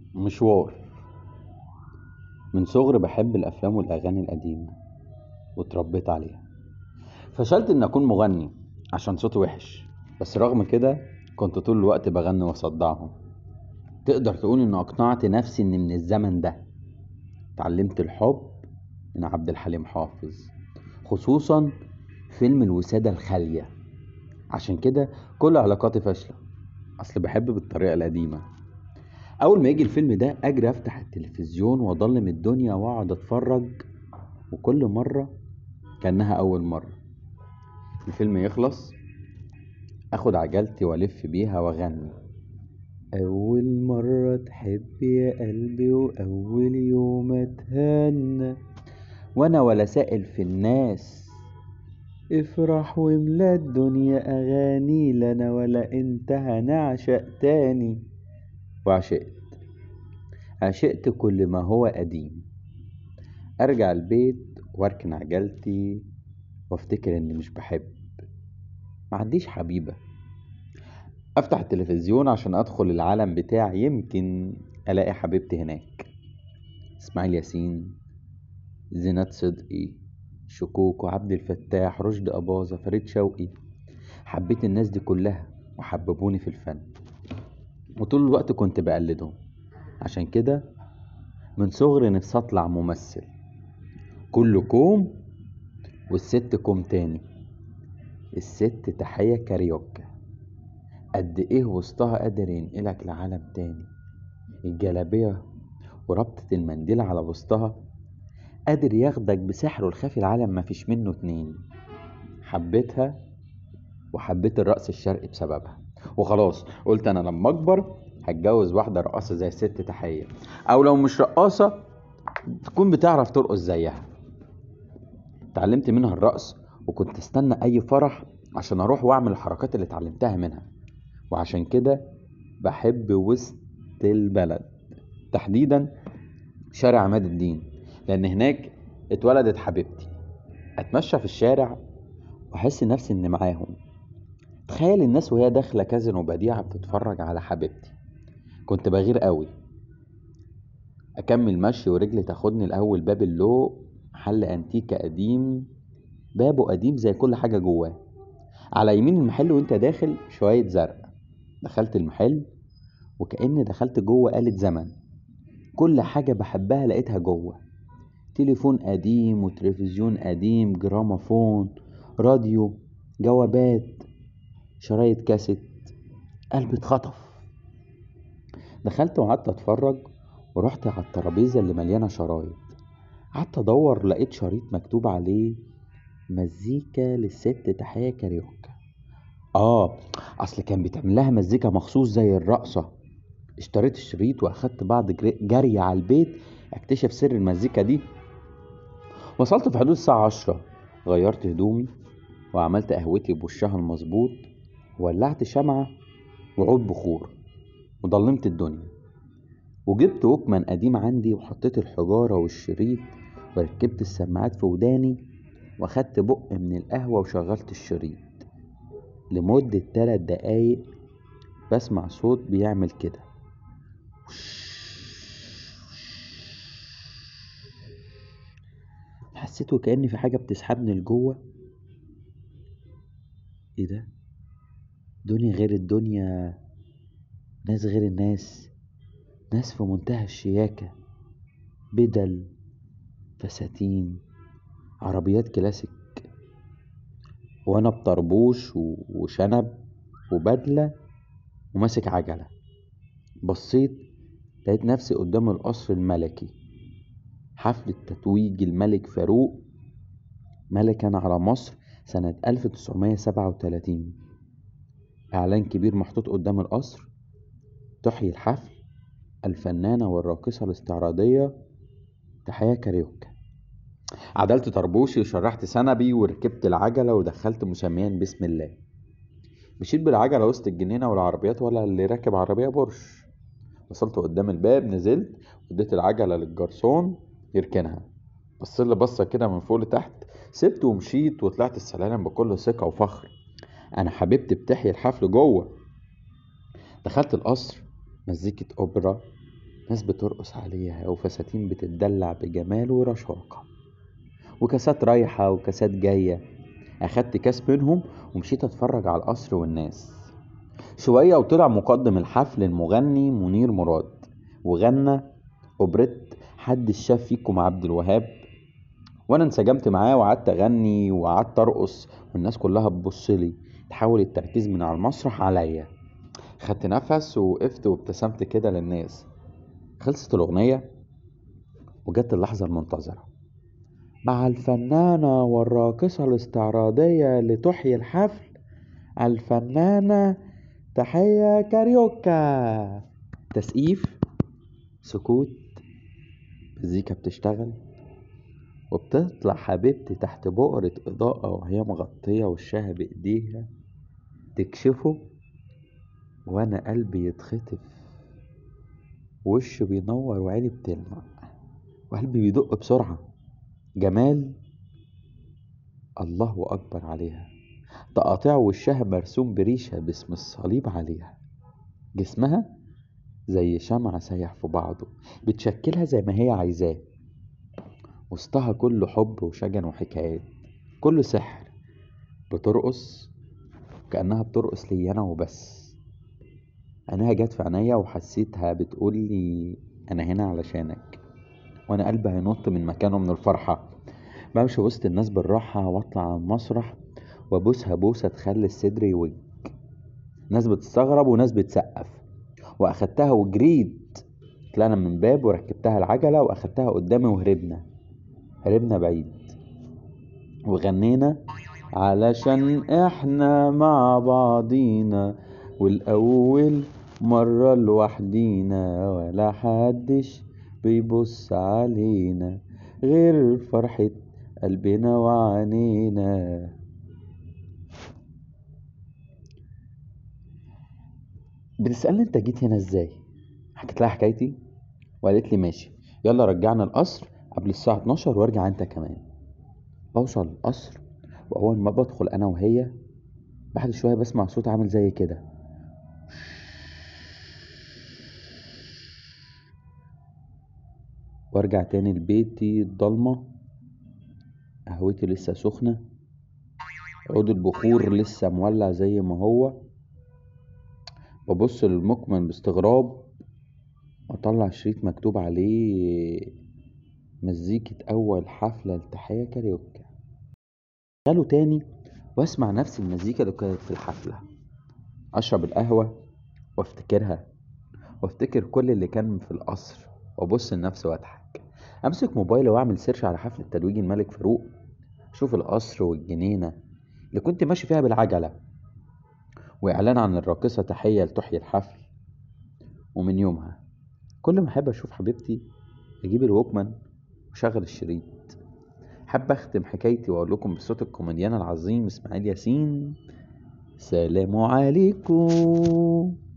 مشوار من صغري بحب الأفلام والأغاني القديمة واتربيت عليها فشلت إني أكون مغني عشان صوتي وحش بس رغم كده كنت طول الوقت بغني وأصدعهم تقدر تقول إني أقنعت نفسي إن من الزمن ده اتعلمت الحب من عبد الحليم حافظ خصوصا فيلم الوسادة الخالية عشان كده كل علاقاتي فاشلة أصل بحب بالطريقة القديمة أول ما يجي الفيلم ده أجري أفتح التلفزيون وأضلم الدنيا وأقعد أتفرج وكل مرة كأنها أول مرة الفيلم يخلص أخد عجلتي وألف بيها وأغني أول مرة تحب يا قلبي وأول يوم أتهنى وأنا ولا سائل في الناس افرح واملا الدنيا أغاني لنا ولا انت هنعشق تاني وعشقت عشقت كل ما هو قديم أرجع البيت وأركن عجلتي وأفتكر إني مش بحب معنديش حبيبة أفتح التلفزيون عشان أدخل العالم بتاعي يمكن ألاقي حبيبتي هناك إسماعيل ياسين زينات صدقي شكوك وعبد الفتاح رشد أباظة فريد شوقي حبيت الناس دي كلها وحببوني في الفن وطول الوقت كنت بقلدهم عشان كده من صغري نفسي اطلع ممثل كله كوم والست كوم تاني الست تحية كاريوكا قد ايه وسطها قادر ينقلك لعالم تاني الجلابية وربطة المنديل على وسطها قادر ياخدك بسحره الخفي العالم مفيش منه اتنين حبيتها وحبيت الرقص الشرقي بسببها وخلاص قلت انا لما اكبر هتجوز واحدة رقاصة زي الست تحية او لو مش رقاصة تكون بتعرف ترقص زيها اتعلمت منها الرقص وكنت استنى اي فرح عشان اروح واعمل الحركات اللي اتعلمتها منها وعشان كده بحب وسط البلد تحديدا شارع عماد الدين لان هناك اتولدت حبيبتي اتمشى في الشارع واحس نفسي اني معاهم تخيل الناس وهي داخله كازن وبديعه بتتفرج على حبيبتي كنت بغير قوي اكمل مشي ورجلي تاخدني لاول باب اللو محل انتيكا قديم بابه قديم زي كل حاجه جواه على يمين المحل وانت داخل شويه زرق دخلت المحل وكأني دخلت جوه آلة زمن كل حاجة بحبها لقيتها جوه تليفون قديم وتلفزيون قديم جرامافون راديو جوابات شرايط كاسيت قلبي اتخطف دخلت وقعدت اتفرج ورحت على الترابيزة اللي مليانة شرايط قعدت ادور لقيت شريط مكتوب عليه مزيكا للست تحية كاريوكا اه اصل كان بيتعمل لها مزيكا مخصوص زي الرقصة اشتريت الشريط واخدت بعض جري على البيت اكتشف سر المزيكا دي وصلت في حدود الساعة عشرة غيرت هدومي وعملت قهوتي بوشها المظبوط وولعت شمعة وعود بخور وضلمت الدنيا وجبت وكمان قديم عندي وحطيت الحجارة والشريط وركبت السماعات في وداني واخدت بق من القهوة وشغلت الشريط لمدة تلات دقايق بسمع صوت بيعمل كده حسيت وكأن في حاجة بتسحبني لجوه ايه ده دنيا غير الدنيا ناس غير الناس ناس في منتهى الشياكة بدل فساتين عربيات كلاسيك وانا بطربوش وشنب وبدلة وماسك عجلة بصيت لقيت نفسي قدام القصر الملكي حفلة تتويج الملك فاروق ملكا على مصر سنة 1937 إعلان كبير محطوط قدام القصر تحيي الحفل الفنانة والراقصة الاستعراضية تحية كاريوكا عدلت طربوشي وشرحت سنبي وركبت العجلة ودخلت مسميا بسم الله مشيت بالعجلة وسط الجنينة والعربيات ولا اللي راكب عربية بورش وصلت قدام الباب نزلت واديت العجلة للجرسون يركنها بصلي بصة كده من فوق لتحت سبت ومشيت وطلعت السلالم بكل ثقة وفخر أنا حبيبتي بتحيي الحفل جوه دخلت القصر مزيكة أوبرا ناس بترقص عليها وفساتين بتتدلع بجمال ورشاقة وكاسات رايحة وكاسات جاية أخدت كاس منهم ومشيت أتفرج على القصر والناس شوية وطلع مقدم الحفل المغني منير مراد وغنى أوبريت حد شاف فيكم عبد الوهاب وانا انسجمت معاه وقعدت اغني وقعدت ارقص والناس كلها تبص لي تحول التركيز من على المسرح عليا خدت نفس ووقفت وابتسمت كده للناس خلصت الاغنيه وجت اللحظه المنتظره مع الفنانه والراقصه الاستعراضيه لتحيي الحفل الفنانه تحيه كاريوكا تسقيف سكوت مزيكا بتشتغل وبتطلع حبيبتي تحت بؤرة إضاءة وهي مغطية وشها بإيديها تكشفه وأنا قلبي يتخطف وشه بينور وعيني بتلمع وقلبي بيدق بسرعة جمال الله أكبر عليها تقاطيع وشها مرسوم بريشة باسم الصليب عليها جسمها زي شمعة سايح في بعضه بتشكلها زي ما هي عايزاه وسطها كله حب وشجن وحكايات كله سحر بترقص كأنها بترقص لي أنا وبس عينيها جت في عينيا وحسيتها بتقول لي أنا هنا علشانك وأنا قلبي هينط من مكانه من الفرحة بمشي وسط الناس بالراحة وأطلع على المسرح وأبوسها بوسة تخلي الصدر يوج ناس بتستغرب وناس بتسقف وأخدتها وجريت طلعنا من باب وركبتها العجلة وأخدتها قدامي وهربنا هربنا بعيد وغنينا علشان احنا مع بعضينا والأول مرة لوحدينا ولا حدش بيبص علينا غير فرحة قلبنا وعينينا بتسألني انت جيت هنا ازاي حكيت لها حكايتي وقالت لي ماشي يلا رجعنا القصر قبل الساعة 12 وارجع انت كمان بوصل القصر واول ما بدخل انا وهي بعد شوية بسمع صوت عامل زي كده وارجع تاني لبيتي الضلمة قهوتي لسه سخنة عود البخور لسه مولع زي ما هو ببص للمكمن باستغراب واطلع شريط مكتوب عليه مزيكة أول حفلة لتحية كاريوكا شغله تاني واسمع نفس المزيكا اللي كانت في الحفلة أشرب القهوة وافتكرها وافتكر كل اللي كان في القصر وابص لنفسي واضحك امسك موبايلي واعمل سيرش على حفلة تتويج الملك فاروق اشوف القصر والجنينة اللي كنت ماشي فيها بالعجلة واعلان عن الراقصة تحية لتحيي الحفل ومن يومها كل ما احب اشوف حبيبتي اجيب الوكمان وشغل الشريط حابة اختم حكايتي واقول لكم بصوت الكوميديان العظيم اسماعيل ياسين سلام عليكم